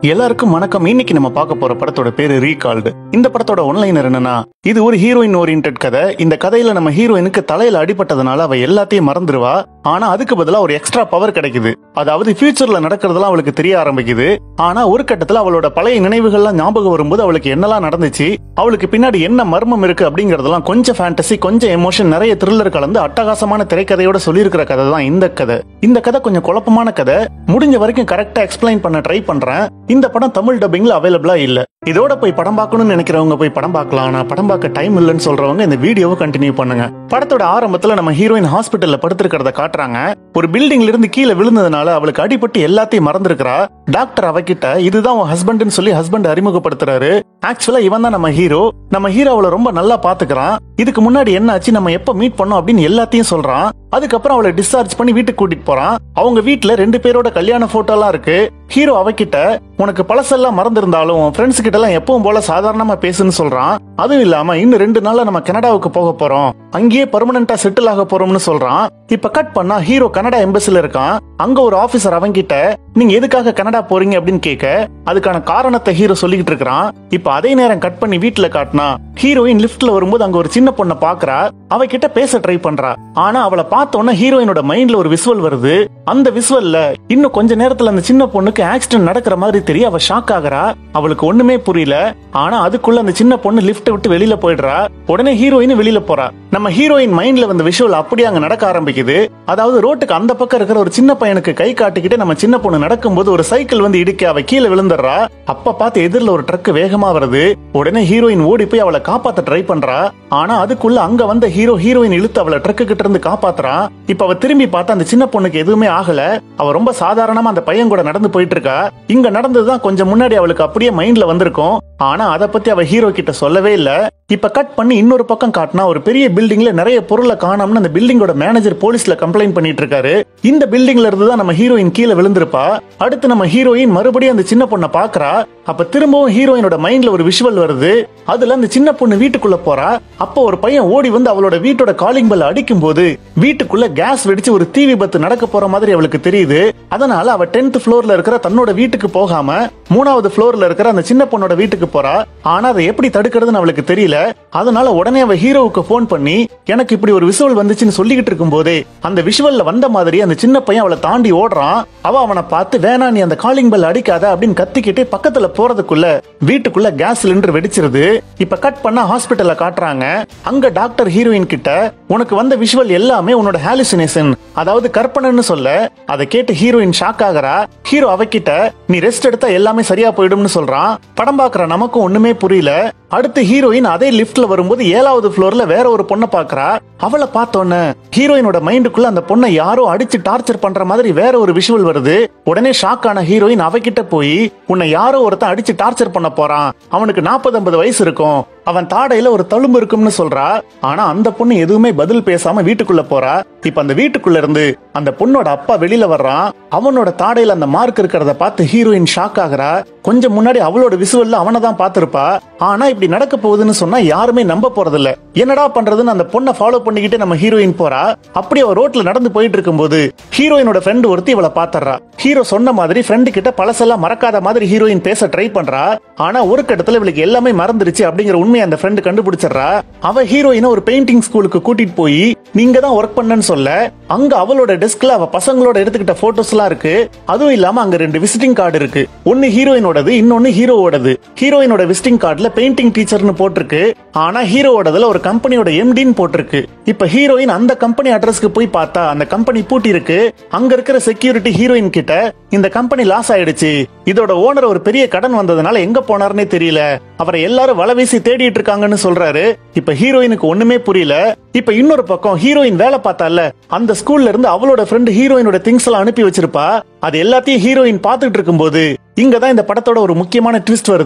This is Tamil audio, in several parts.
எல்லாருக்கும் வணக்கம் இன்னைக்கு நம்ம பார்க்க போற படத்தோட பேரு ரீகால்டு இந்த படத்தோட ஒன்லைனர் என்னன்னா இது ஒரு ஹீரோயின் ஓரியன்ட் கதை இந்த கதையில நம்ம ஹீரோயினுக்கு தலையில அடிபட்டதுனால அவ எல்லாத்தையும் மறந்துடுவா ஆனா அதுக்கு பதிலா ஒரு எக்ஸ்ட்ரா பவர் கிடைக்குது அதாவது ஃபியூச்சர்ல நடக்கிறதெல்லாம் அவளுக்கு தெரிய ஆரம்பிக்குது ஆனா ஒரு கட்டத்துல அவளோட பழைய நினைவுகள்லாம் ஞாபகம் வரும்போது அவளுக்கு என்னெல்லாம் நடந்துச்சு அவளுக்கு பின்னாடி என்ன மர்மம் இருக்கு அப்படிங்கறதெல்லாம் கொஞ்சம் ஃபேண்டசி கொஞ்சம் எமோஷன் நிறைய த்ரில்லர் கலந்து அட்டகாசமான திரைக்கதையோட சொல்லியிருக்கிற கதை தான் இந்த கதை இந்த கதை கொஞ்சம் குழப்பமான கதை முடிஞ்ச வரைக்கும் கரெக்டா எக்ஸ்பிளைன் பண்ண ட்ரை பண்றேன் இந்த படம் தமிழ் டப்பிங்ல அவைலபிளா இல்ல இதோட போய் படம் பார்க்கணும்னு நினைக்கிறவங்க போய் படம் பார்க்கலாம் ஆனா படம் பார்க்க டைம் இல்லைன்னு சொல்றவங்க இந்த வீடியோவை கண்டினியூ பண்ணுங்க படத்தோட ஆரம்பத்துல நம்ம ஹீரோயின் ஹாஸ்பிட்டல்ல படுத்திருக்கிறத காட்டுறாங்க ஒரு பில்டிங்ல இருந்து கீழே விழுந்ததுனால அவளுக்கு அடிபட்டு எல்லாத்தையும் மறந்துருக்கிறா டாக்டர் அவகிட்ட இதுதான் உன் ஹஸ்பண்ட்னு சொல்லி ஹஸ்பண்ட் அறிமுகப்படுத்துறாரு ஆக்சுவலா இவன் தான் நம்ம ஹீரோ நம்ம ஹீரோ அவளை ரொம்ப நல்லா பாத்துக்கிறான் இதுக்கு முன்னாடி என்ன ஆச்சு நம்ம எப்ப மீட் பண்ணோம் அப்படின்னு எல்லாத்தையும் சொல்றான் அதுக்கப்புறம் அவளை டிஸ்சார்ஜ் பண்ணி வீட்டுக்கு கூட்டிட்டு போறான் அவங்க வீட்ல ரெண்டு பேரோட கல்யாண போட்டோ எல்லாம் இருக்கு ஹீரோ அவகிட்ட உனக்கு பழசெல்லாம் மறந்திருந்தாலும் உன் ஃப்ரெண்ட்ஸ் கிட்ட எல்லாம் எப்பவும் போல சாதாரணமா பேசுன்னு சொல்றான் அதுவும் இல்லாம இன்னும் ரெண்டு நாள்ல நம்ம கனடாவுக்கு போக போறோம் அங்கேயே பர்மனண்டா செட்டில் ஆக போறோம்னு சொல்றான் இப்ப கட் பண்ணா ஹீரோ கனடா எம்பசில இருக்கான் அங்க ஒரு ஆபீசர் அவங்கிட்ட நீங்க எதுக்காக கனடா போறீங்க அப்படின்னு கேட்க அதுக்கான காரணத்தை ஹீரோ சொல்லிக்கிட்டு இருக்கிறான் இப்ப அதே நேரம் கட் பண்ணி வீட்டுல காட்டினா ஹீரோயின் லிஃப்ட்ல வரும்போது அங்க ஒரு சின்ன பொண்ணை பாக்குறா அவகிட்ட பேச ட்ரை பண்றா ஆனா அவளை பார்த்த உடனே ஹீரோயினோட மைண்ட்ல ஒரு விசுவல் வருது அந்த விசுவல்ல இன்னும் கொஞ்ச நேரத்துல அந்த சின்ன பொண்ணுக்கு ஆக்சிடென்ட் நடக்கிற மாதிரி தெரிய அவ ஷாக் ஆகுறா அவளுக்கு ஒண்ணுமே புரியல ஆனா அதுக்குள்ள அந்த சின்ன பொண்ணு லிஃப்ட் விட்டு வெளியில போயிடுறா உடனே ஹீரோயின் வெளியில போறா நம்ம ஹீரோயின் மைண்ட்ல வந்த விஷுவல் அப்படியே அங்க நடக்க ஆரம்பிக்குது அதாவது ரோட்டுக்கு அந்த பக்கம் இருக்கிற ஒரு சின்ன பையனுக்கு கை காட்டிக்கிட்டு நம்ம சின்ன பொண்ணு நடக்கும்போது ஒரு சைக்கிள் வந்து இடிக்க அவ கீழே விழுந்துடுறா அப்ப பார்த்து எதிரில் ஒரு ட்ரக் வேகமா வருது உடனே ஹீரோயின் ஓடி போய் அவளை காப்பாத்த ட்ரை பண்றா ஆனா அதுக்குள்ள அங்க வந்த ஹீரோ ஹீரோயின் இழுத்து அவளை ட்ரக்கு கிட்ட இருந்து காப்பாத்துறான் இப்ப அவ திரும்பி பார்த்தா அந்த சின்ன பொண்ணுக்கு எதுவுமே ஆகல அவ ரொம்ப சாதாரணமா அந்த பையன் கூட நடந்து போயிட்டு இருக்கா இங்க நடந்ததுதான் கொஞ்சம் முன்னாடி அவளுக்கு அப்படியே மைண்ட்ல வந்திருக்கும் ஆனா அத பத்தி அவ ஹீரோ கிட்ட சொல்லவே இல்ல இப்ப கட் பண்ணி இன்னொரு பக்கம் காட்டினா ஒரு பெரிய பில்டிங்ல நிறைய பொருளை காணோம்னு அந்த பில்டிங்கோட மேனேஜர் போலீஸ்ல கம்ப்ளைண்ட் பண்ணிட்டு இருக்காரு இந்த பில்டிங்ல இருந்து தான் நம்ம ஹீரோயின் கீழே விழுந்திருப்பா அடுத்து நம்ம ஹீரோயின் மறுபடியும் அந்த சின்ன பொண்ணை பாக்குறா அப்ப திரும்பவும் ஹீரோயினோட மைண்ட்ல ஒரு விஷுவல் வருது அதுல அந்த சின்ன பொண்ணு வீட்டுக்குள்ள போறா அப்போ ஒரு பையன் ஓடி வந்து அவளோட வீட்டோட காலிங் பெல் அடிக்கும் போது வீட்டுக்குள்ள கேஸ் வெடிச்சு ஒரு தீ விபத்து நடக்க போற மாதிரி அவளுக்கு தெரியுது அதனால அவ டென்த் ஃப்ளோர்ல இருக்கிற தன்னோட வீட்டுக்கு போகாம மூணாவது ஃப்ளோர்ல இருக்கிற அந்த சின்ன பொண்ணோட வீட்டுக்கு போறா ஆனா அதை எப்படி தடுக்கிறதுன்னு அவளுக்கு தெரியல அதனால உடனே அவ ஹீரோவுக்கு போன் பண்ணி எனக்கு இப்படி ஒரு விஷுவல் வந்துச்சுன்னு சொல்லிக்கிட்டு இருக்கும் போதே அந்த விஷுவல்ல வந்த மாதிரி அந்த சின்ன பையன் அவளை தாண்டி ஓடுறான் அவ அவனை பார்த்து வேணா நீ அந்த காலிங் பெல் அடிக்காத அப்படின்னு கத்திக்கிட்டு பக்கத்துல போறதுக்குள்ள வீட்டுக்குள்ள கேஸ் சிலிண்டர் வெடிச்சிருது இப்ப கட் பண்ண ஹாஸ்பிட்டல்ல காட்டுறாங்க அங்க டாக்டர் ஹீரோயின் கிட்ட உனக்கு வந்த விஷுவல் எல்லாமே உன்னோட ஹாலுசினேஷன் அதாவது கற்பனைன்னு சொல்ல அதை கேட்டு ஹீரோயின் ஷாக் ஆகுறா ஹீரோ அவகிட்ட நீ ரெஸ்ட் எடுத்தா எல்லாமே சரியா போயிடும்னு சொல்றான் படம் பாக்குற நமக்கும் ஒண்ணுமே புரியல அடுத்து ஹீரோயின் அதே லிஃப்ட்ல வரும்போது ஏழாவது ஃப்ளோர்ல வேற ஒரு பொண்ணை பாக்குறா அவளை பார்த்தோன்னே ஹீரோயினோட மைண்டுக்குள்ள அந்த பொண்ணை யாரோ அடிச்சு டார்ச்சர் பண்ற மாதிரி வேற ஒரு விஷுவல் வருது உடனே ஷாக் ஆன ஹீரோயின் அவகிட்ட போய் உன்னை யாரோ ஒருத்தன் அடிச்சு டார்ச்சர் பண்ண போறான் அவனுக்கு நாற்பது ஐம்பது வயசு இருக்கும் அவன் தாடையில ஒரு தழும்பு இருக்கும்னு சொல்றா ஆனா அந்த பொண்ணு எதுவுமே பதில் பேசாம வீட்டுக்குள்ள போறா இப்ப அந்த வீட்டுக்குள்ள இருந்து அந்த பொண்ணோட அப்பா வெளியில வர்றான் அவனோட தாடையில அந்த மார்க் இருக்கிறத பார்த்து ஹீரோயின் ஷாக் ஆகுறா கொஞ்சம் முன்னாடி அவளோட விசுவல்ல அவனை தான் பார்த்திருப்பா ஆனா இப்படி நடக்க போகுதுன்னு சொன்னா யாருமே நம்ப போறதில்ல என்னடா பண்றதுன்னு அந்த பொண்ணை ஃபாலோ பண்ணிக்கிட்டு நம்ம ஹீரோயின் போறா அப்படி அவ ரோட்ல நடந்து போயிட்டு இருக்கும்போது ஹீரோயினோட ஃப்ரெண்ட் ஒருத்தி இவளை பாத்துறா ஹீரோ சொன்ன மாதிரி ஃப்ரெண்டு கிட்ட பழசெல்லாம் மறக்காத மாதிரி ஹீரோயின் பேச ட்ரை பண்றா ஆனா ஒரு கட்டத்துல இவளுக்கு எல்லாமே மறந்துருச்சு அப்படிங்கிற உண்மையை அந்த ஃப்ரெண்டு கண்டுபிடிச்சிடுறா அவ ஹீரோயினை ஒரு பெயிண்டிங் ஸ்கூலுக்கு கூட்டிட்டு போய் நீங்க தான் ஒர்க் பண்ணன்னு சொல்ல அங்க அவளோட டெஸ்க்ல அவ பசங்களோட எடுத்துக்கிட்ட போட்டோஸ் எல்லாம் இருக்கு அதுவும் இல்லாம அங்க ரெண்டு விசிட்டிங் கார்டு இருக்கு ஒன்னு ஹீரோயினோடது இன்னொன்னு ஹீரோவோடது ஹீரோயினோட விசிட்டிங் கார்டுல பெயிண்டிங் டீச்சர்னு போட்டிருக்கு ஆனா ஹீரோவோடதுல ஒரு கம்பெனியோட எம்டின்னு போட்டிருக்கு இப்ப ஹீரோயின் அந்த கம்பெனி அட்ரஸ்க்கு போய் பார்த்தா அந்த கம்பெனி பூட்டி இருக்கு அங்க இருக்கிற செக்யூரிட்டி ஹீரோயின் கிட்ட இந்த கம்பெனி லாஸ் ஆயிடுச்சு இதோட ஓனர் ஒரு பெரிய கடன் வந்ததுனால எங்க போனாருன்னே தெரியல அவரை எல்லாரும் வலை வீசி தேடிட்டு இருக்காங்கன்னு சொல்றாரு இப்ப ஹீரோயினுக்கு ஒண்ணுமே புரியல இப்ப இன்னொரு பக்கம் ஹீரோயின் வேலை பார்த்தால அந்த ஸ்கூல்ல இருந்து அவளோட ஃப்ரெண்ட் ஹீரோயினோட திங்ஸ் எல்லாம் அனுப்பி வச்சிருப்பா அது எல்லாத்தையும் ஹீரோயின் பாத்துட்டு இருக்கும்போது இங்கதான் இந்த படத்தோட ஒரு முக்கியமான ட்விஸ்ட் வருது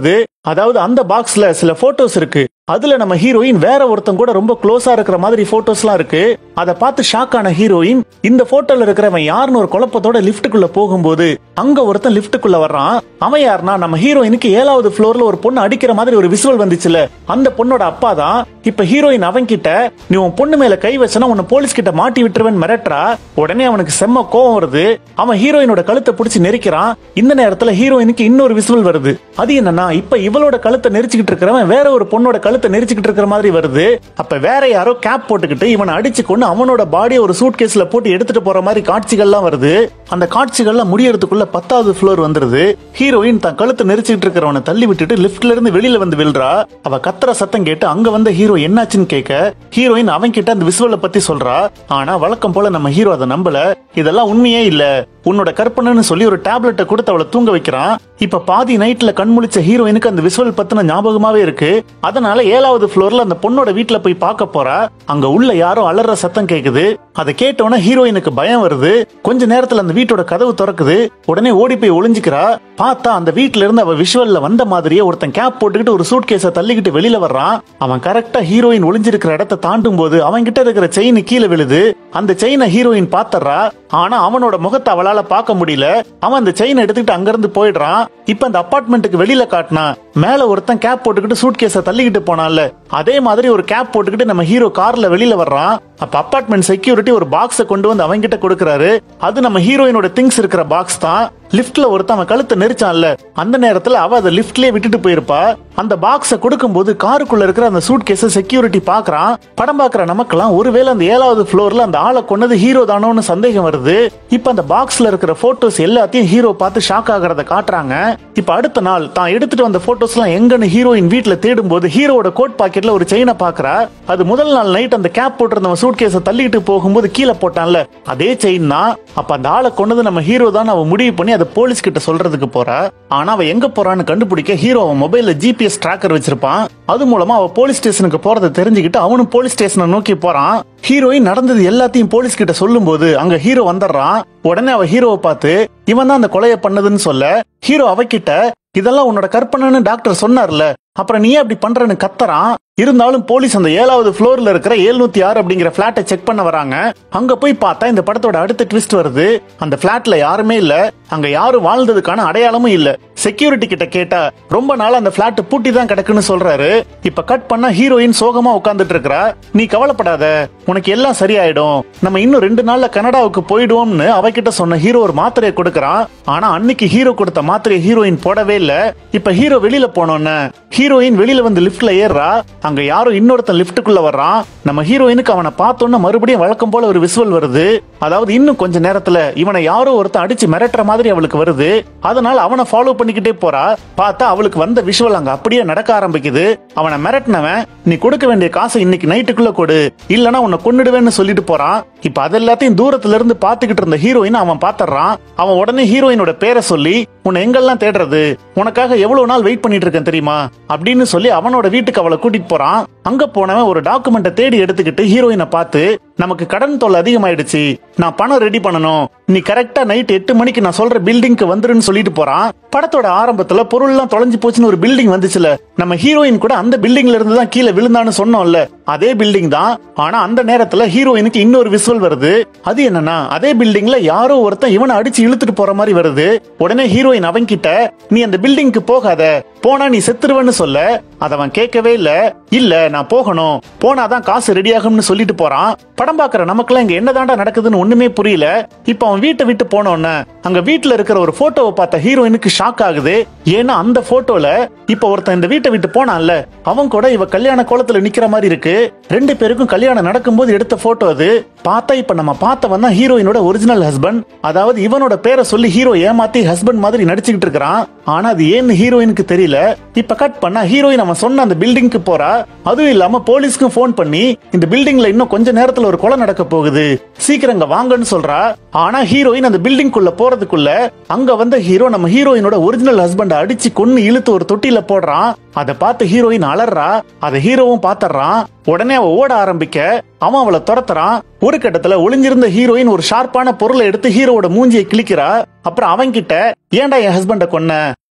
அதாவது அந்த பாக்ஸ்ல சில போட்டோஸ் இருக்கு அதுல நம்ம ஹீரோயின் வேற ஒருத்தன் கூட ரொம்ப க்ளோஸா இருக்கிற மாதிரி போட்டோஸ்லாம் இருக்கு அதை பார்த்து ஷாக் ஆன ஹீரோயின் இந்த போட்டோல இருக்கிறவன் யாருன்னு ஒரு குழப்பத்தோட லிஃப்ட்டுக்குள்ள போகும்போது அங்க ஒருத்தன் லிஃப்ட்டுக்குள்ள வர்றான் அவன் யாருன்னா நம்ம ஹீரோயினுக்கு ஏழாவது ஃப்ளோர்ல ஒரு பொண்ணு அடிக்கிற மாதிரி ஒரு விசுவல் வந்துச்சுல அந்த பொண்ணோட அப்பா தான் இப்ப ஹீரோயின் அவன் கிட்ட நீ உன் பொண்ணு மேல கை வச்சனா உன்னை போலீஸ் கிட்ட மாட்டி விட்டுருவேன் மிரட்டுறா உடனே அவனுக்கு செம்ம கோவம் வருது அவன் ஹீரோயினோட கழுத்தை பிடிச்சி நெரிக்கிறான் இந்த நேரத்துல ஹீரோயினுக்கு இன்னொரு விசுவல் வருது அது என்னன்னா இப்ப இவளோட கழுத்தை நெரிச்சுக்கிட்டு இருக்கிறவன் வேற ஒரு பொண்ணோட கழுத்தை நெரிச்சுக்கிட்டு இருக்கிற மாதிரி வருது அப்ப வேற யாரோ கேப் போட்டுக்கிட்டு இவனை அடிச்சு கொண்டு அவனோட பாடியை ஒரு சூட் கேஸ்ல போட்டு எடுத்துட்டு போற மாதிரி காட்சிகள்லாம் வருது அந்த காட்சிகள்லாம் முடியறதுக்குள்ள பத்தாவது ஃப்ளோர் வந்துருது ஹீரோயின் தன் கழுத்தை நெரிச்சுக்கிட்டு இருக்கிறவனை தள்ளி விட்டுட்டு லிஃப்ட்ல இருந்து வெளியில வந்து விழுறா அவ கத்துற சத்தம் கேட்டு அங்க வந்த ஹீரோ என்னாச்சுன்னு கேட்க ஹீரோயின் அவன் கிட்ட அந்த விசுவலை பத்தி சொல்றா ஆனா வழக்கம் போல நம்ம ஹீரோ அதை நம்பல இதெல்லாம் உண்மையே இல்ல உன்னோட கற்பனைன்னு சொல்லி ஒரு டேப்லெட்டை கொடுத்து அவளை தூங்க வைக்கிறான் இப்ப பாதி நைட்ல கண் முழிச்ச ஹீரோயினுக்கு அந்த விசுவல் பத்தின ஞாபகமாவே இருக்கு அதனால ஏழாவது ஃப்ளோர்ல அந்த பொண்ணோட வீட்ல போய் பார்க்க போறா அங்க உள்ள யாரோ அலற சத்தம் கேக்குது அதை கேட்டோன்னே ஹீரோயினுக்கு பயம் வருது கொஞ்ச நேரத்துல அந்த வீட்டோட கதவு திறக்குது உடனே ஓடி போய் ஒளிஞ்சுக்கிறா பார்த்தா அந்த வீட்ல இருந்து அவ விஷுவல்ல வந்த மாதிரியே ஒருத்தன் கேப் போட்டுக்கிட்டு ஒரு சூட் கேஸ தள்ளிக்கிட்டு வெளியில வர்றான் அவன் கரெக்டா ஹீரோயின் ஒளிஞ்சிருக்கிற இடத்தை தாண்டும் போது அவன் கிட்ட இருக்கிற செயின் கீழே விழுது அந்த செயினை ஹீரோயின் பாத்துறா ஆனா அவனோட முகத்தை அவளால பார்க்க முடியல அவன் அந்த செயின் எடுத்துக்கிட்டு அங்கிருந்து போயிடுறான் இப்ப அந்த அபார்ட்மெண்ட்டுக்கு வெளியில காட்டினா மேல ஒருத்தன் கேப் போட்டுக்கிட்டு சூட் கேஸ தள்ளிக்கிட்டு போனான்ல அதே மாதிரி ஒரு கேப் போட்டுக்கிட்டு நம்ம ஹீரோ கார்ல வெளியில வர்றான் அப்ப அபார்ட்மெண்ட் செக்யூரிட்டி ஒரு பாக்ஸ கொண்டு வந்து அவங்க கிட்ட கொடுக்கறாரு அது நம்ம ஹீரோயினோட திங்ஸ் இருக்கிற பாக்ஸ் தான் லிஃப்ட்ல ஒருத்தன் அவன் கழுத்தை நெரிச்சான்ல அந்த நேரத்துல அவ அதை லிஃப்ட்லயே விட்டுட்டு போயிருப்பா அந்த பாக்ஸ கொடுக்கும்போது காருக்குள்ள இருக்கிற அந்த சூட் கேஸ செக்யூரிட்டி பாக்குறான் படம் பாக்குற நமக்கெல்லாம் ஒருவேளை அந்த ஏழாவது ஃப்ளோர்ல அந்த ஆளை கொன்னது ஹீரோ தானோன்னு சந்தேகம் வருது இப்ப அந்த பாக்ஸ்ல இருக்கிற போட்டோஸ் எல்லாத்தையும் ஹீரோ பார்த்து ஷாக் ஆகுறத காட்டுறாங்க இப்ப அடுத்த நாள் தான் எடுத்துட்டு வந்த போட்டோஸ் எல்லாம் எங்கன்னு ஹீரோயின் வீட்ல தேடும் போது ஹீரோட கோட் பாக்கெட்ல ஒரு செயினை பாக்குறா அது முதல் நாள் நைட் அந்த கேப் போட்டிருந்தவன் சூட் கேஸ தள்ளிட்டு போகும்போது கீழே போட்டான்ல அதே செயின் தான் அப்ப அந்த ஆளை கொன்னது நம்ம ஹீரோ தான் அவ முடிவு பண்ணி அதை போலீஸ் கிட்ட சொல்றதுக்கு போறா ஆனா அவ எங்க போறான்னு கண்டுபிடிக்க ஹீரோ அவன் மொபைல்ல ஜிபிஎஸ் டிராக்கர் வச்சிருப்பான் அது மூலமா அவ போலீஸ் ஸ்டேஷனுக்கு போறதை தெரிஞ்சுக்கிட்டு அவனும் போலீஸ் ஸ்டேஷனை நோக்கி போறான் ஹீரோயின் நடந்தது எல்லாத்தையும் போலீஸ் கிட்ட சொல்லும்போது அங்க ஹீரோ வந்துடுறான் உடனே அவ ஹீரோவை பார்த்து இவன் தான் அந்த கொலையை பண்ணதுன்னு சொல்ல ஹீரோ அவகிட்ட இதெல்லாம் உன்னோட கற்பனைன்னு டாக்டர் சொன்னார்ல அப்புறம் நீ ஏன் அப்படி பண்றன்னு கத்துறான் இருந்தாலும் போலீஸ் அந்த ஏழாவது ஃப்ளோர்ல இருக்கிற 706 ஆறு அப்படிங்கிற பிளாட்டை செக் பண்ண வராங்க அங்க போய் பார்த்தா இந்த படத்தோட அடுத்த ட்விஸ்ட் வருது அந்த பிளாட்ல யாருமே இல்ல அங்க யாரும் வாழ்ந்ததுக்கான அடையாளமும் இல்ல செக்யூரிட்டி கிட்ட கேட்டா ரொம்ப நாள் அந்த பிளாட் பூட்டி தான் கிடக்குன்னு சொல்றாரு இப்ப கட் பண்ணா ஹீரோயின் சோகமா உட்கார்ந்துட்டு இருக்கறா நீ கவலைப்படாத உனக்கு எல்லாம் சரியாயிடும் நம்ம இன்னும் ரெண்டு நாள்ல கனடாவுக்கு போயிடுவோம்னு அவகிட்ட சொன்ன ஹீரோ ஒரு மாத்திரையை கொடுக்கறான் ஆனா அன்னைக்கு ஹீரோ கொடுத்த மாத்திரையை ஹீரோயின் போடவே இல்ல இப்ப ஹீரோ வெளியில போனோன்னு ஹீரோயின் வெளியில வந்து லிஃப்ட்ல ஏறுறா அங்க யாரோ இன்னொருத்தன் லிஃப்ட்டுக்குள்ள வர்றான் நம்ம ஹீரோயினுக்கு அவனை பார்த்தோன்னு மறுபடியும் வழக்கம் போல ஒரு விசுவல் வருது அதாவது இன்னும் கொஞ்ச நேரத்துல இவனை யாரோ ஒருத்தன் அடிச்சு மிரட்டுற மாதிரி அவளுக்கு வருது அதனால அவனை ஃபாலோ பண்ணிக்கிட்டே போறா பார்த்தா அவளுக்கு வந்த விஷுவல் அங்க அப்படியே நடக்க ஆரம்பிக்குது அவனை மிரட்டினவன் நீ கொடுக்க வேண்டிய காசை இன்னைக்கு நைட்டுக்குள்ள கொடு இல்லனா உன்னை கொன்னுடுவேன்னு சொல்லிட்டு போறான் இப்ப அது எல்லாத்தையும் தூரத்துல இருந்து பாத்துக்கிட்டு இருந்த ஹீரோயின் அவன் பாத்துறான் அவன் உடனே ஹீரோயினோட பேரை சொல்லி உன்னை எங்கெல்லாம் தேடுறது உனக்காக எவ்வளவு நாள் வெயிட் பண்ணிட்டு இருக்கேன் தெரியுமா அப்படின்னு சொல்லி அவனோட வீட்டுக்கு அவளை கூட்டிட்டு போறான் அங்க போனவன் ஒரு டாக்குமெண்ட்டை தேடி எடுத்துக்கிட்டு ஹீரோயினை பார்த்து நமக்கு கடன் தொல்லை அதிகமாயிடுச்சு நான் பணம் ரெடி பண்ணணும் நீ கரெக்டா நைட் எட்டு மணிக்கு நான் சொல்ற பில்டிங்க்கு வந்துருன்னு சொல்லிட்டு போறான் படத்தோட ஆரம்பத்துல பொருள் எல்லாம் தொலைஞ்சு போச்சுன்னு ஒரு பில்டிங் வந்துச்சுல நம்ம ஹீரோயின் கூட அந்த பில்டிங்ல இருந்து தான் கீழே விழுந்தான்னு சொன்னோம்ல அதே பில்டிங் தான் ஆனா அந்த நேரத்துல ஹீரோயினுக்கு இன்னொரு விசுவல் வருது அது என்னன்னா அதே பில்டிங்ல யாரோ ஒருத்தன் இவனை அடிச்சு இழுத்துட்டு போற மாதிரி வருது உடனே ஹீரோயின் அவன் கிட்ட நீ அந்த பில்டிங்க்கு போகாத போனா நீ செத்துருவன்னு சொல்ல அத அவன் கேட்கவே இல்ல இல்ல நான் போகணும் போனாதான் காசு ரெடி ஆகும்னு சொல்லிட்டு போறான் படம் பாக்குற நமக்குலாம் இங்க என்னதாண்டா நடக்குதுன்னு ஒண்ணுமே புரியல இப்ப அவன் வீட்டை விட்டு போனோன்னு அங்க வீட்டுல இருக்கிற ஒரு போட்டோவை பார்த்த ஹீரோயினுக்கு ஷாக் ஆகுது ஏன்னா அந்த போட்டோல இப்ப ஒருத்தன் இந்த வீட்டை விட்டு போனான்ல அவன் கூட இவ கல்யாண கோலத்துல நிக்கிற மாதிரி இருக்கு ரெண்டு பேருக்கும் கல்யாணம் நடக்கும்போது எடுத்த போட்டோ அது பார்த்தா இப்ப நம்ம பார்த்தவன் தான் ஹீரோயினோட ஒரிஜினல் ஹஸ்பண்ட் அதாவது இவனோட பேரை சொல்லி ஹீரோ ஏமாத்தி ஹஸ்பண்ட் மாதிரி நடிச்சுக்கிட்டு இருக்கிறான் ஆனா அது ஏன்னு ஹீரோயினுக்கு தெரியல இப்ப கட் பண்ணா ஹீரோயின் அவன் சொன்ன அந்த பில்டிங்க்கு போறா அதுவும் இல்லாம போலீஸ்க்கும் ஃபோன் பண்ணி இந்த பில்டிங்ல இன்னும் கொஞ்ச நேரத்துல ஒரு கொலை நடக்க போகுது சீக்கிரம் இங்க வாங்கன்னு சொல்றா ஆனா ஹீரோயின் அந்த பில்டிங்குள்ள போறதுக்குள்ள அங்க வந்த ஹீரோ நம்ம ஹீரோயினோட ஒரிஜினல் ஹஸ்பண்ட் அடிச்சு கொன்னு இழுத்து ஒரு தொட்டில போடுறான் அதை பார்த்து ஹீரோயின் அலறா அதை ஹீரோவும் பாத்துறான் உடனே அவ ஓட ஆரம்பிக்க அவன் அவளை துரத்துறான் ஒரு கட்டத்துல ஒளிஞ்சிருந்த ஹீரோயின் ஒரு ஷார்ப்பான பொருளை எடுத்து ஹீரோவோட மூஞ்சியை கிழிக்கிறா அப்புறம் அவன் கிட்ட ஏன்டா என் ஹஸ்பண்ட கொன்ன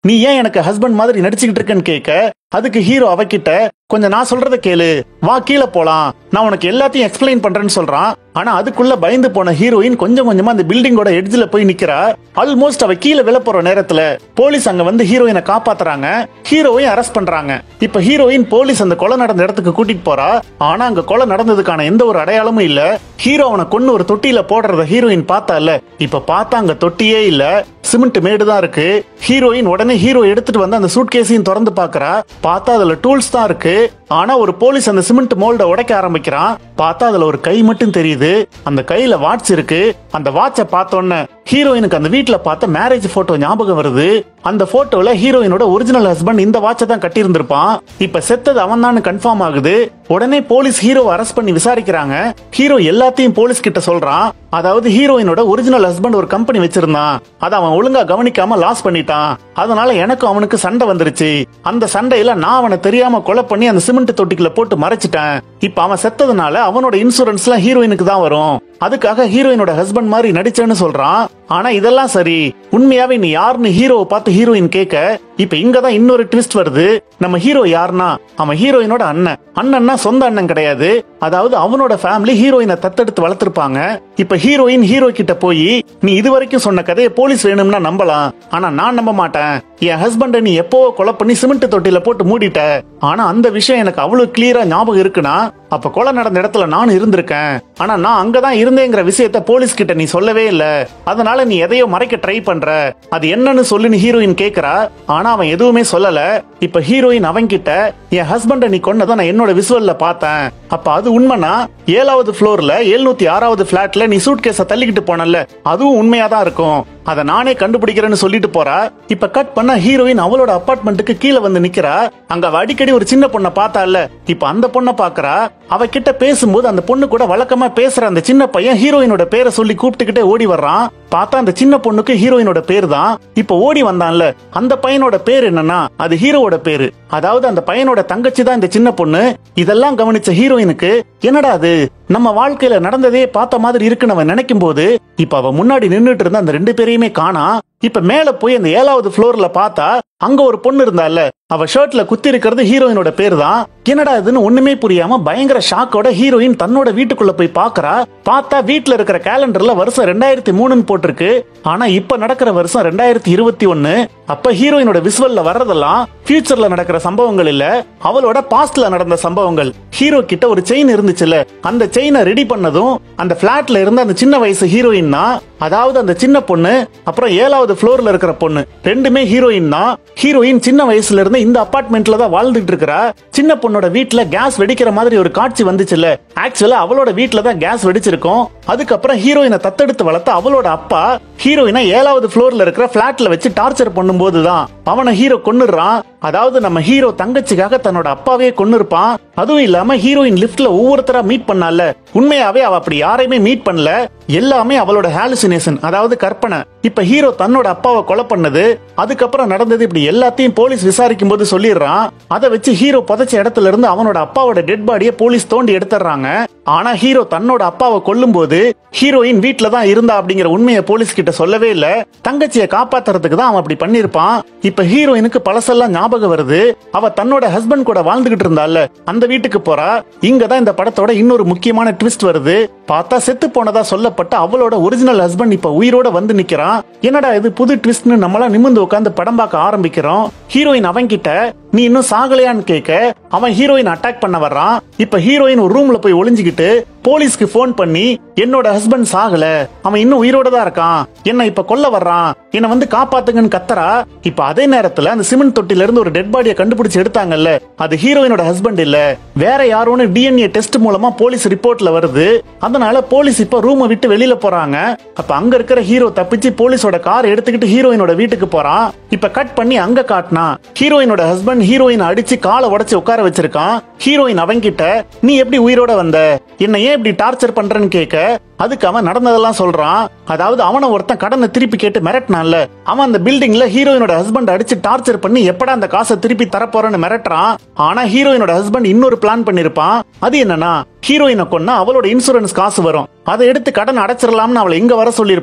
நீ ஏன் எனக்கு ஹஸ்பண்ட் மாதிரி நடிச்சுக்கிட்டு இருக்கேன்னு கேட்க அதுக்கு ஹீரோ அவகிட்ட கொஞ்சம் நான் சொல்றத கேளு வா கீழே போலாம் நான் உனக்கு எல்லாத்தையும் எக்ஸ்பிளைன் பண்றேன்னு சொல்றான் ஆனா அதுக்குள்ள பயந்து போன ஹீரோயின் கொஞ்சம் கொஞ்சமா அந்த பில்டிங்கோட எட்ஜ்ல போய் நிக்கிறா ஆல்மோஸ்ட் அவ கீழே விழ போற நேரத்துல போலீஸ் அங்க வந்து ஹீரோயினை காப்பாத்துறாங்க ஹீரோவையும் அரெஸ்ட் பண்றாங்க இப்ப ஹீரோயின் போலீஸ் அந்த கொலை நடந்த இடத்துக்கு கூட்டிட்டு போறா ஆனா அங்க கொலை நடந்ததுக்கான எந்த ஒரு அடையாளமும் இல்ல ஹீரோ அவனை கொன்னு ஒரு தொட்டியில போடுறத ஹீரோயின் பார்த்தால இப்ப பார்த்தா அங்க தொட்டியே இல்ல சிமெண்ட் மேடு தான் இருக்கு ஹீரோயின் உடனே ஹீரோ எடுத்துட்டு வந்து அந்த சூட்கேஸையும் திறந்து பாக்குறா பார்த்தா அதுல டூல்ஸ் தான் இருக்கு ஆனா ஒரு போலீஸ் அந்த சிமெண்ட் மோல்ட உடைக்க ஆரம்பிக்கிறான் பார்த்தா அதுல ஒரு கை மட்டும் தெரியுது அந்த கையில வாட்ச் இருக்கு அந்த வாட்சை பார்த்தோன்னே ஹீரோயினுக்கு அந்த வீட்ல பார்த்த மேரேஜ் போட்டோ ஞாபகம் வருது அந்த போட்டோல ஹீரோயினோட ஒரிஜினல் ஹஸ்பண்ட் இந்த வாட்சை தான் கட்டியிருந்திருப்பான் இப்ப செத்தது அவன் தான் கன்ஃபார்ம் ஆகுது உடனே போலீஸ் ஹீரோவை அரெஸ்ட் பண்ணி விசாரிக்கிறாங்க ஹீரோ எல்லாத்தையும் போலீஸ் கிட்ட சொல்றான் அதாவது ஹீரோயினோட ஒரிஜினல் ஹஸ்பண்ட் ஒரு கம்பெனி வச்சிருந்தான் அதை அவன் ஒழுங்கா கவனிக்காம லாஸ் பண்ணிட்டான் அதனால எனக்கும் அவனுக்கு சண்டை வந்துருச்சு அந்த சண்டையில நான் அவனை தெரியாம கொலை பண்ணி அந்த சிமெண்ட் தொட்டிக்குள்ள போட்டு மறைச்சிட்டேன் இப்ப அவன் செத்ததுனால அவனோட இன்சூரன்ஸ்லாம் ஹீரோயினுக்கு தான் வரும் அதுக்காக ஹீரோயினோட ஹஸ்பண்ட் மாதிரி நடிச்சேன்னு சொல்றான் ஆனா இதெல்லாம் சரி உண்மையாவே நீ யாருன்னு ஹீரோவை பார்த்து ஹீரோயின் கேட்க இப்ப இங்கதான் இன்னொரு ட்விஸ்ட் வருது நம்ம ஹீரோ யாருன்னா அவன் ஹீரோயினோட அண்ணன் அண்ணன்னா சொந்த அண்ணன் கிடையாது அதாவது அவனோட ஃபேமிலி ஹீரோயினை தத்தெடுத்து வளர்த்திருப்பாங்க இப்ப ஹீரோயின் ஹீரோ கிட்ட போய் நீ இது வரைக்கும் சொன்ன கதையை போலீஸ் வேணும்னா நம்பலாம் ஆனா நான் நம்ப மாட்டேன் என் ஹஸ்பண்ட நீ எப்போ கொலை பண்ணி சிமெண்ட் தொட்டில போட்டு மூடிட்ட ஆனா அந்த விஷயம் எனக்கு அவ்வளவு கிளியரா ஞாபகம் இருக்குன்னா அப்ப கொலை நடந்த இடத்துல நானும் இருந்திருக்கேன் ஆனா நான் அங்கதான் இருந்தேங்கிற விஷயத்த போலீஸ் கிட்ட நீ சொல்லவே இல்ல அதனால நீ எதையோ மறைக்க ட்ரை பண்ற அது என்னன்னு சொல்லுன்னு ஹீரோயின் கேக்குறா ஆனா அவன் எதுவுமே சொல்லல இப்ப ஹீரோயின் அவன் கிட்ட என் ஹஸ்பண்ட நீ கொன்னதை நான் என்னோட விசுவல்ல பார்த்தேன் அப்ப அது உண்மைனா ஏழாவது ஃப்ளோர்ல எழுநூத்தி ஆறாவது பிளாட்ல நீ சூட் கேஸ தள்ளிக்கிட்டு போனல அதுவும் உண்மையா தான் இருக்கும் அதை நானே கண்டுபிடிக்கிறேன்னு சொல்லிட்டு போறா இப்ப கட் பண்ண ஹீரோயின் அவளோட அபார்ட்மெண்ட்டுக்கு கீழே வந்து நிக்கிறா அங்க அவ அடிக்கடி ஒரு சின்ன பொண்ணை பார்த்தால இப்ப அந்த பொண்ணை பாக்குறா அவ கிட்ட பேசும்போது அந்த பொண்ணு கூட வழக்கமா பேசுற அந்த சின்ன பையன் ஹீரோயினோட பேரை சொல்லி கூப்பிட்டுக்கிட்டே ஓடி வர்றான் பார்த்தா அந்த சின்ன பொண்ணுக்கு ஹீரோயினோட பேர் தான் இப்ப ஓடி வந்தான்ல அந்த பையனோட பேர் என்னன்னா அது ஹீரோவோட பேரு அதாவது அந்த பையனோட தங்கச்சி தான் இந்த சின்ன பொண்ணு இதெல்லாம் கவனிச்ச ஹீரோயினுக்கு என்னடா அது நம்ம வாழ்க்கையில நடந்ததே பார்த்த மாதிரி இருக்குன்னு அவன் நினைக்கும் போது இப்ப அவ முன்னாடி நின்னுட்டு இருந்த அந்த ரெண்டு பேரையுமே காணா இப்ப மேல போய் அந்த ஏழாவது ஃப்ளோர்ல பார்த்தா அங்க ஒரு பொண்ணு இருந்தால அவ ஷர்ட்ல குத்தி இருக்கிறது ஹீரோயினோட பேர் தான் என்னடா இதுன்னு ஒண்ணுமே புரியாம பயங்கர ஷாக்கோட ஹீரோயின் தன்னோட வீட்டுக்குள்ள போய் பாக்குறா பார்த்தா வீட்டுல இருக்கிற கேலண்டர்ல வருஷம் ரெண்டாயிரத்தி மூணுன்னு போட்டிருக்கு ஆனா இப்ப நடக்கிற வருஷம் ரெண்டாயிரத்தி இருபத்தி ஒன்னு அப்ப ஹீரோயினோட விசுவல்ல வர்றதெல்லாம் ஃபியூச்சர்ல நடக்கிற சம்பவங்கள் இல்ல அவளோட பாஸ்ட்ல நடந்த சம்பவங்கள் ஹீரோ கிட்ட ஒரு செயின் இருந்துச்சுல அந்த செயினை ரெடி பண்ணதும் அந்த பிளாட்ல இருந்த அந்த சின்ன வயசு ஹீரோயின் தான் அதாவது அந்த சின்ன பொண்ணு அப்புறம் ஏழாவது ஃப்ளோர்ல இருக்கிற பொண்ணு ரெண்டுமே ஹீரோயின் தான் ஹீரோயின் சின்ன வயசுல இருந்து இந்த அபார்ட்மெண்ட்ல தான் வாழ்ந்துட்டு இருக்கிறா சின்ன பொண்ணோட வீட்ல கேஸ் வெடிக்கிற மாதிரி ஒரு காட்சி வந்துச்சுல ஆக்சுவலா அவளோட வீட்ல தான் கேஸ் வெடிச்சிருக்கும் அதுக்கப்புறம் ஹீரோயினை தத்தெடுத்து வளர்த்த அவளோட அப்பா ஹீரோயினை ஏழாவது ஃப்ளோர்ல இருக்கிற பிளாட்ல வச்சு டார்ச்சர் பண்ணும்போது தான் அவனை ஹீரோ கொன்னுடுறான் அதாவது நம்ம ஹீரோ தங்கச்சிக்காக தன்னோட அப்பாவே கொன்னிருப்பான் அதுவும் இல்லாம ஹீரோயின் லிஃப்ட்ல ஒவ்வொருத்தரா மீட் பண்ணால உண்மையாவே அவ அப்படி யாரையுமே மீட் பண்ணல எல்லாமே அவளோட ஹாலுசினேஷன் அதாவது கற்பனை இப்ப ஹீரோ தன்னோட அப்பாவை கொலை பண்ணது அதுக்கப்புறம் நடந்தது இப்படி எல்லாத்தையும் போலீஸ் விசாரிக்கும் போது சொல்லிடுறான் அதை வச்சு ஹீரோ புதைச்ச இடத்துல இருந்து அவனோட அப்பாவோட டெட் பாடியை போலீஸ் தோண்டி எடுத்துறாங்க ஆனா ஹீரோ தன்னோட அப்பாவை கொல்லும் போது ஹீரோயின் வீட்ல தான் இருந்தா அப்படிங்கிற உண்மையை போலீஸ் கிட்ட சொல்லவே இல்ல தங்கச்சியை காப்பாத்துறதுக்கு தான் அவன் அப்படி பண்ணிருப்பான் இப்ப ஹீரோயினுக்கு பழசெல்லாம் ஞாபகம் வருது அவ தன்னோட ஹஸ்பண்ட் கூட வாழ்ந்துகிட்டு இருந்தால அந்த வீட்டுக்கு போறா இங்க தான் இந்த படத்தோட இன்னொரு முக்கியமான ட்விஸ்ட் வருது பார்த்தா செத்து போனதா சொல்லப்பட்ட அவளோட ஒரிஜினல் ஹஸ்பண்ட் இப்ப உயிரோட வந்து நிக்கிறான் என்னடா இது புது ட்விஸ்ட்னு நம்மளா நிமிர்ந்து உட்காந்து படம் பார்க்க ஆரம்பிக்கிறோம் ஹீரோயின் அவன் கிட்ட நீ இன்னும் சாகலையான்னு கேட்க அவன் ஹீரோயின் அட்டாக் பண்ண வர்றான் இப்ப ஹீரோயின் ஒரு ரூம்ல போய் ஒளிஞ்சுக்கிட்டு போலீஸ்க்கு ஃபோன் பண்ணி என்னோட ஹஸ்பண்ட் சாகல அவன் இன்னும் உயிரோட தான் இருக்கான் என்ன இப்ப கொல்ல வர்றான் என்ன வந்து காப்பாத்துங்கன்னு கத்தரா இப்ப அதே நேரத்துல அந்த சிமெண்ட் தொட்டில இருந்து ஒரு டெட் பாடியை கண்டுபிடிச்சு எடுத்தாங்கல்ல அது ஹீரோயினோட ஹஸ்பண்ட் இல்ல வேற யாரோன்னு டிஎன்ஏ டெஸ்ட் மூலமா போலீஸ் ரிப்போர்ட்ல வருது அதனால போலீஸ் இப்ப ரூமை விட்டு வெளியில போறாங்க அப்ப அங்க இருக்கிற ஹீரோ தப்பிச்சு போலீஸோட கார் எடுத்துக்கிட்டு ஹீரோயினோட வீட்டுக்கு போறான் இப்ப கட் பண்ணி அங்க காட்டினா ஹீரோயினோட ஹஸ்பண்ட் ஹீரோயின் அடிச்சு காலை உடைச்சு உட்கார வச்சிருக்கான் ஹீரோயின் அவன்கிட்ட நீ எப்படி உயிரோட வந்த என்ன ஏன் இப்படி டார்ச்சர் பண்றேன்னு கேட்க அதுக்கு அவன் நடந்ததெல்லாம் சொல்றான் அதாவது அவன ஒருத்தன் கடனை திருப்பி கேட்டு மிரட்டினான்ல அவன் அந்த பில்டிங்ல ஹீரோயினோட ஹஸ்பண்ட் அடிச்சு டார்ச்சர் பண்ணி எப்படா அந்த காசை திருப்பி தரப்போறேன்னு மிரட்டுறான் ஆனா ஹீரோயினோட ஹஸ்பண்ட் இன்னொரு பிளான் பண்ணிருப்பான் அது என்னன்னா ஹீரோயினை கொன்னா அவளோட இன்சூரன்ஸ் காசு வரும் அதை எடுத்து கடன் அடைச்சிடலாம்னு அவளை இங்க வர சொல்லியிருப்பான்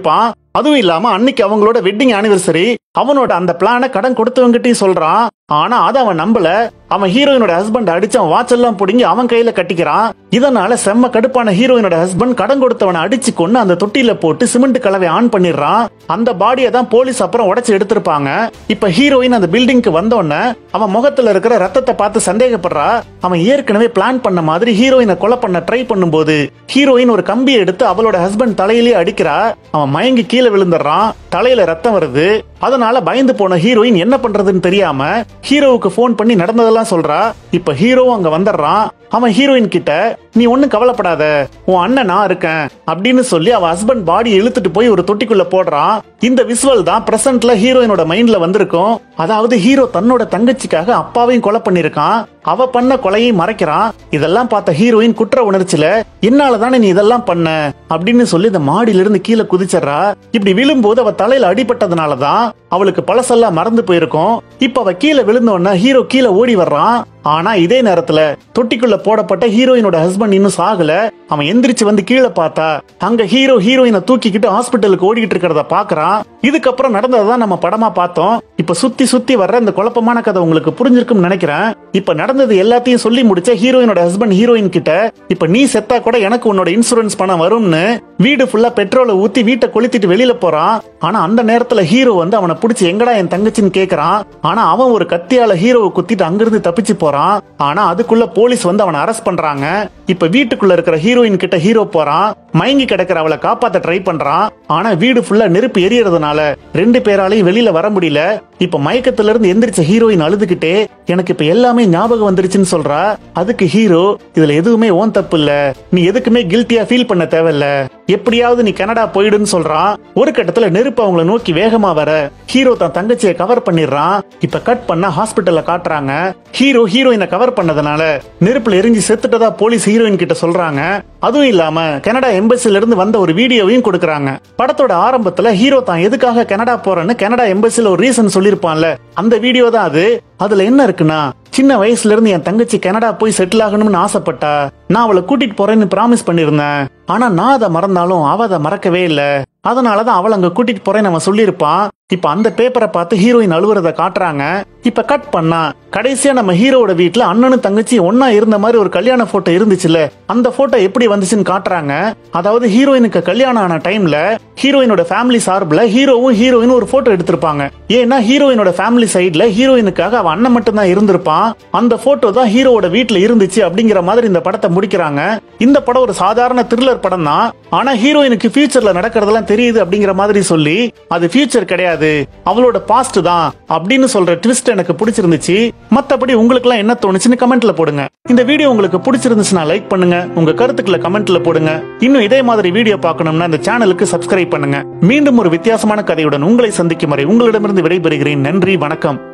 அதுவும் இல்லாம அன்னைக்கு அவங்களோட வெட்டிங் ஆனிவர்சரி அவனோட அந்த பிளான கடன் கொடுத்தவங்கிட்டயும் சொல்றான் ஆனா அதை அவன் நம்பல அவன் ஹீரோயினோட ஹஸ்பண்ட் அடிச்சு அவன் வாட்ச் எல்லாம் புடுங்கி அவன் கையில கட்டிக்கிறான் இதனால செம்ம கடுப்பான ஹீரோயினோட ஹஸ்பண்ட் கடன் கொடுத்தவனை அடிச்சு கொண்டு அந்த தொட்டியில போட்டு சிமெண்ட் கலவை ஆன் பண்ணிடுறான் அந்த பாடியை தான் போலீஸ் அப்புறம் உடைச்சு எடுத்திருப்பாங்க இப்ப ஹீரோயின் அந்த பில்டிங்க்கு வந்தோடனே அவன் முகத்துல இருக்கிற ரத்தத்தை பார்த்து சந்தேகப்படுறா அவன் ஏற்கனவே பிளான் பண்ண மாதிரி ஹீரோயினை கொலை பண்ண ட்ரை பண்ணும்போது ஹீரோயின் ஒரு கம்பியை எடுத்து அவளோட ஹஸ்பண்ட் தலையிலேயே அடிக்கிறா அவன் மயங்கி கீழே விழுந்துடுறான் தலையில ரத்தம் வருது அதனால பயந்து போன ஹீரோயின் என்ன பண்றதுன்னு தெரியாம ஹீரோவுக்கு ஃபோன் பண்ணி நடந்ததெல்லாம் சொல்றா இப்ப ஹீரோவும் அங்க வந்துடுறான் அவன் ஹீரோயின் கிட்ட நீ ஒண்ணும் கவலைப்படாத உன் அண்ணன் நான் இருக்கேன் அப்படின்னு சொல்லி அவ ஹஸ்பண்ட் பாடி இழுத்துட்டு போய் ஒரு தொட்டிக்குள்ள போடுறான் இந்த விசுவல் தான் பிரசன்ட்ல ஹீரோயினோட மைண்ட்ல வந்திருக்கும் அதாவது ஹீரோ தன்னோட தங்கச்சிக்காக அப்பாவையும் கொலை பண்ணிருக்கான் அவ பண்ண கொலையை மறைக்கிறான் இதெல்லாம் பார்த்த ஹீரோயின் குற்ற உணர்ச்சியில என்னால தானே நீ இதெல்லாம் பண்ண அப்படின்னு சொல்லி இந்த மாடியில இருந்து கீழே குதிச்சிடுறா இப்படி விழும்போது அவ தலையில அடிபட்டதுனால தான் அவளுக்கு பழசெல்லாம் மறந்து போயிருக்கும் இப்ப அவ கீழே விழுந்தோடனே ஹீரோ கீழே ஓடி வர்றான் ஆனா இதே நேரத்துல தொட்டிக்குள்ள போடப்பட்ட ஹீரோயினோட ஹஸ்பண்ட் இன்னும் சாகல அவன் எந்திரிச்சு வந்து கீழே பார்த்தா அங்க ஹீரோ ஹீரோயினை தூக்கிக்கிட்டு ஹாஸ்பிட்டலுக்கு ஓடிக்கிட்டு இருக்கிறத பாக்குறான் இதுக்கப்புறம் நடந்ததான் நம்ம படமா பார்த்தோம் இப்ப சுத்தி சுத்தி வர்ற இந்த குழப்பமான கதை உங்களுக்கு புரிஞ்சிருக்கும்னு நினைக்கிறேன் இப்ப நடந்தது எல்லாத்தையும் சொல்லி முடிச்ச ஹீரோயினோட ஹஸ்பண்ட் ஹீரோயின் கிட்ட இப்ப நீ செத்தா கூட எனக்கு உன்னோட இன்சூரன்ஸ் பணம் வரும்னு வீடு ஃபுல்லா பெட்ரோலை ஊத்தி வீட்டை கொளுத்திட்டு வெளியில போறான் ஆனா அந்த நேரத்துல ஹீரோ வந்து அவனை பிடிச்சி எங்கடா என் தங்கச்சின்னு கேக்குறான் ஆனா அவன் ஒரு கத்தியால ஹீரோவை குத்திட்டு அங்கிருந்து தப்பிச்சு போறான் ஆனா அதுக்குள்ள போலீஸ் வந்து அவனை அரெஸ்ட் பண்றாங்க இப்ப வீட்டுக்குள்ள இருக்கிற ஹீரோயின் கிட்ட ஹீரோ போறான் மயங்கி கிடக்கிற அவளை காப்பாத்த ட்ரை பண்றான் ஆனா வீடு ஃபுல்லா நெருப்பு எரியறதுனால ரெண்டு பேராலையும் வெளியில வர முடியல இப்ப மயக்கத்துல இருந்து எந்திரிச்ச ஹீரோயின் அழுதுகிட்டே எனக்கு இப்ப எல்லாமே ஞாபகம் வந்துருச்சுன்னு சொல்றா அதுக்கு ஹீரோ இதுல எதுவுமே ஓன் தப்பு இல்ல நீ எதுக்குமே கில்ட்டியா ஃபீல் பண்ண தேவையில்ல எப்படியாவது நீ கனடா போயிடுன்னு சொல்றான் ஒரு கட்டத்துல நெருப்பு அவங்கள நோக்கி வேகமா வர ஹீரோ தன் தங்கச்சியை கவர் பண்ணிடுறான் இப்ப கட் பண்ண ஹாஸ்பிட்டல்ல காட்டுறாங்க ஹீரோ ஹீரோயினை கவர் பண்ணதுனால நெருப்புல எரிஞ்சு செத்துட்டதா போலீஸ் ஹீரோயின் கிட்ட சொல்றாங்க அதுவும் இல்லாம கனடா எம்பசில இருந்து வந்த ஒரு வீடியோவையும் கொடுக்கறாங்க படத்தோட ஆரம்பத்துல ஹீரோ தான் எதுக்காக கனடா போறேன்னு கனடா எம்பசில ஒரு ரீசன் சொல்லிருப்பான்ல அந்த வீடியோ தான் அது அதுல என்ன இருக்குன்னா சின்ன வயசுல இருந்து என் தங்கச்சி கனடா போய் செட்டில் ஆகணும்னு ஆசைப்பட்டா நான் அவளை கூட்டிட்டு போறேன்னு பிராமிஸ் பண்ணிருந்தேன் ஆனா நான் அதை மறந்தாலும் அவ அதை மறக்கவே இல்ல அதனாலதான் அவளை அங்க கூட்டிட்டு போறேன்னு அவன் சொல்லியிருப்பான் இப்ப அந்த பேப்பரை பார்த்து ஹீரோயின் அழுவுறத காட்டுறாங்க இப்ப கட் பண்ணா கடைசியா நம்ம ஹீரோவோட வீட்ல அண்ணனும் தங்கச்சி ஒன்னா இருந்த மாதிரி ஒரு கல்யாண போட்டோ இருந்துச்சுல அந்த போட்டோ எப்படி வந்துச்சுன்னு காட்டுறாங்க அதாவது ஹீரோயினுக்கு கல்யாணம் ஆன டைம்ல ஹீரோயினோட ஃபேமிலி சார்பில் ஹீரோவும் ஹீரோயினும் ஒரு போட்டோ எடுத்திருப்பாங்க ஏன்னா ஹீரோயினோட ஃபேமிலி சைடுல ஹீரோயினுக்காக அவ அண்ணன் மட்டும் தான் இருந்திருப்பான் அந்த போட்டோ தான் ஹீரோவோட வீட்ல இருந்துச்சு அப்படிங்கிற மாதிரி இந்த படத்தை முடிக்கிறாங்க இந்த படம் ஒரு சாதாரண த்ரில்லர் படம் தான் ஆனா ஹீரோயினுக்கு ஃபியூச்சர்ல நடக்கிறதெல்லாம் தெரியுது அப்படிங்கிற மாதிரி சொல்லி அது ஃபியூச்சர் கிடையாது அவளோட பாஸ்ட் தான் அப்படின்னு சொல்ற ட்விஸ்ட் எனக்கு பிடிச்சிருந்துச்சு மத்தபடி உங்களுக்கு எல்லாம் என்ன தோணுச்சுன்னு கமெண்ட்ல போடுங்க இந்த வீடியோ உங்களுக்கு பிடிச்சிருந்துச்சுன்னா லைக் பண்ணுங்க உங்க கருத்துக்களை கமெண்ட்ல போடுங்க இன்னும் இதே மாதிரி வீடியோ பார்க்கணும்னா இந்த சேனலுக்கு சப்ஸ்கிரைப் பண்ணுங்க மீண்டும் ஒரு வித்தியாசமான கதையுடன் உங்களை சந்திக்கும் வரை உங்களிடமிருந்து விடைபெறுகிறேன் நன்றி வணக்கம்